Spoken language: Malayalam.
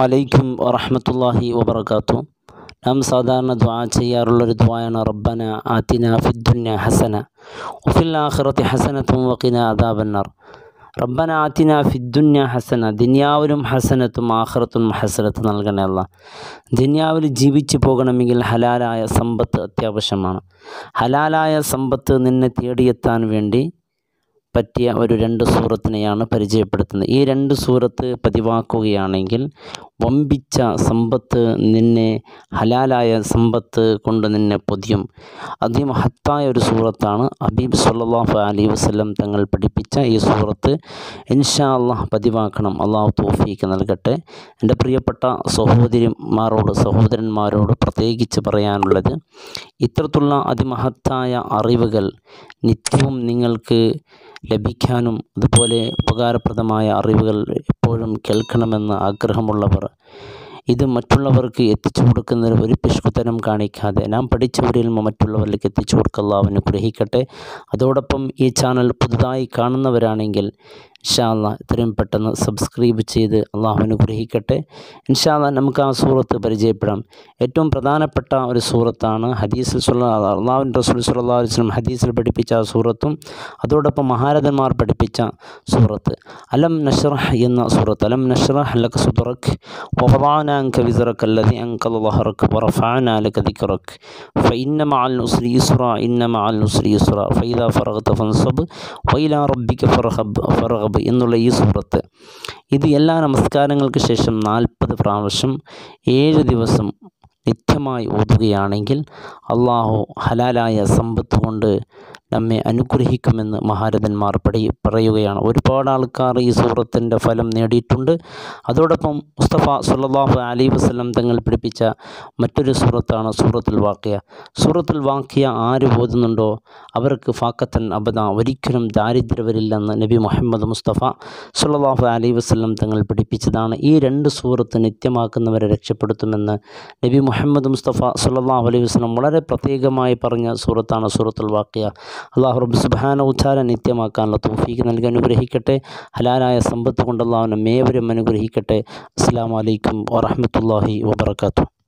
വലൈക്കും വറഹമത്തല്ലാഹി വബർക്കാത്തു നാം സാധാരണ ദ്വാ ചെയ്യാറുള്ളൊരു ദ്വായാണ് റബ്ബന ആത്തിന ഫിദ്ദുന്യ ഹസന വഫിൽ ആഖിറത്തി ഹസനത്തും വഖിന അദാബന്നാർ റബ്ബന ആത്തിന ഫിദ്ദുന്യ ഹസന ദുനിയാവിലും ഹസനത്തും ആഖിറത്തും ഹസനത്ത് നൽകണേ അല്ല ദുനിയാവിൽ ജീവിച്ചു പോകണമെങ്കിൽ ഹലാലായ സമ്പത്ത് അത്യാവശ്യമാണ് ഹലാലായ സമ്പത്ത് നിന്നെ തേടിയെത്താൻ വേണ്ടി പറ്റിയ ഒരു രണ്ട് സൂറത്തിനെയാണ് പരിചയപ്പെടുത്തുന്നത് ഈ രണ്ട് സൂറത്ത് പതിവാക്കുകയാണെങ്കിൽ വമ്പിച്ച സമ്പത്ത് നിന്നെ ഹലാലായ സമ്പത്ത് കൊണ്ട് നിന്നെ പൊതിയും അതിമഹത്തായ ഒരു സൂറത്താണ് ഹബീബ് സല്ലാഹു അലൈ വസ്ലം തങ്ങൾ പഠിപ്പിച്ച ഈ സൂറത്ത് ഇൻഷാ അള്ളാഹ് പതിവാക്കണം അള്ളാഹു തോഫീക്ക് നൽകട്ടെ എൻ്റെ പ്രിയപ്പെട്ട സഹോദരിമാരോട് സഹോദരന്മാരോട് പ്രത്യേകിച്ച് പറയാനുള്ളത് ഇത്തരത്തിലുള്ള അതിമഹത്തായ അറിവുകൾ നിത്യവും നിങ്ങൾക്ക് ലഭിക്കാനും അതുപോലെ ഉപകാരപ്രദമായ അറിവുകൾ എപ്പോഴും കേൾക്കണമെന്ന് ആഗ്രഹമുള്ളവർ ഇത് മറ്റുള്ളവർക്ക് എത്തിച്ചു കൊടുക്കുന്നതിന് ഒരു പിഷ്കുത്തരം കാണിക്കാതെ നാം പഠിച്ചവരിൽ മറ്റുള്ളവരിലേക്ക് എത്തിച്ചു കൊടുക്കുക അനുഗ്രഹിക്കട്ടെ അതോടൊപ്പം ഈ ചാനൽ പുതുതായി കാണുന്നവരാണെങ്കിൽ ഇൻഷാല്ല എത്രയും പെട്ടെന്ന് സബ്സ്ക്രൈബ് ചെയ്ത് അള്ളാഹു അനുഗ്രഹിക്കട്ടെ ഇൻഷാല്ല നമുക്ക് ആ സൂറത്ത് പരിചയപ്പെടാം ഏറ്റവും പ്രധാനപ്പെട്ട ഒരു സൂറത്താണ് ഹദീസിൽ സുല്ല അള്ളാഹുൻ റസൂൽ സുല്ലാ വസ്ലം ഹദീസിൽ പഠിപ്പിച്ച ആ സൂറത്തും അതോടൊപ്പം മഹാരഥന്മാർ പഠിപ്പിച്ച സൂറത്ത് അലം നഷ്റഹ് എന്ന സൂറത്ത് അലം നഷ്റഹ് ലക സുദറക് വവദാനാങ്ക വിസറക് അല്ലതി അങ്കൽ ലഹറക് വറഫാന ലക ദിക്റക് ഫഇന്ന മഅൽ ഉസ്രി യുസ്റ ഇന്ന മഅൽ ഉസ്രി യുസ്റ ഫൈദാ ഫറഗത ഫൻസബ് വൈലാ റബ്ബിക ഫർഹബ് ഫർഹബ് എന്നുള്ള ഈ സൂറത്ത് ഇത് എല്ലാ നമസ്കാരങ്ങൾക്ക് ശേഷം നാൽപ്പത് പ്രാവശ്യം ഏഴ് ദിവസം നിത്യമായി ഓതുകയാണെങ്കിൽ അള്ളാഹു ഹലാലായ സമ്പത്ത് കൊണ്ട് നമ്മെ അനുഗ്രഹിക്കുമെന്ന് മഹാരഥന്മാർ പടി പറയുകയാണ് ഒരുപാട് ആൾക്കാർ ഈ സൂറത്തിൻ്റെ ഫലം നേടിയിട്ടുണ്ട് അതോടൊപ്പം മുസ്തഫ സുല്ലാഹു അലൈ വസ്ലം തങ്ങൾ പഠിപ്പിച്ച മറ്റൊരു സൂറത്താണ് സൂറത്തുൽ വാക്കിയ സൂറത്തുൽ വാക്കിയ ആര് ഓതുന്നുണ്ടോ അവർക്ക് ഫാക്കത്തൻ അബദ ഒരിക്കലും ദാരിദ്ര്യ വരില്ലെന്ന് നബി മുഹമ്മദ് മുസ്തഫ സുല്ലാഹു അലൈ വസ്ലം തങ്ങൾ പഠിപ്പിച്ചതാണ് ഈ രണ്ട് സൂറത്ത് നിത്യമാക്കുന്നവരെ രക്ഷപ്പെടുത്തുമെന്ന് നബി മുഹമ്മദ് മുസ്തഫ സുല്ലാഹു അലൈഹി വസ്ലം വളരെ പ്രത്യേകമായി പറഞ്ഞ സൂറത്താണ് സൂറത്തുൽ വാക്കിയ അള്ളാഹു റബ്ബ് സുബാന ഉച്ചാര നിത്യമാക്കാനുള്ള തോഫീക്ക് നൽകി അനുഗ്രഹിക്കട്ടെ ഹലാലായ സമ്പത്ത് കൊണ്ട് അള്ളാഹുനെ മേവരും അനുഗ്രഹിക്കട്ടെ അസ്സാം വലൈക്കും വാഹമത്തല്ലാഹി വാബർക്കാത്തു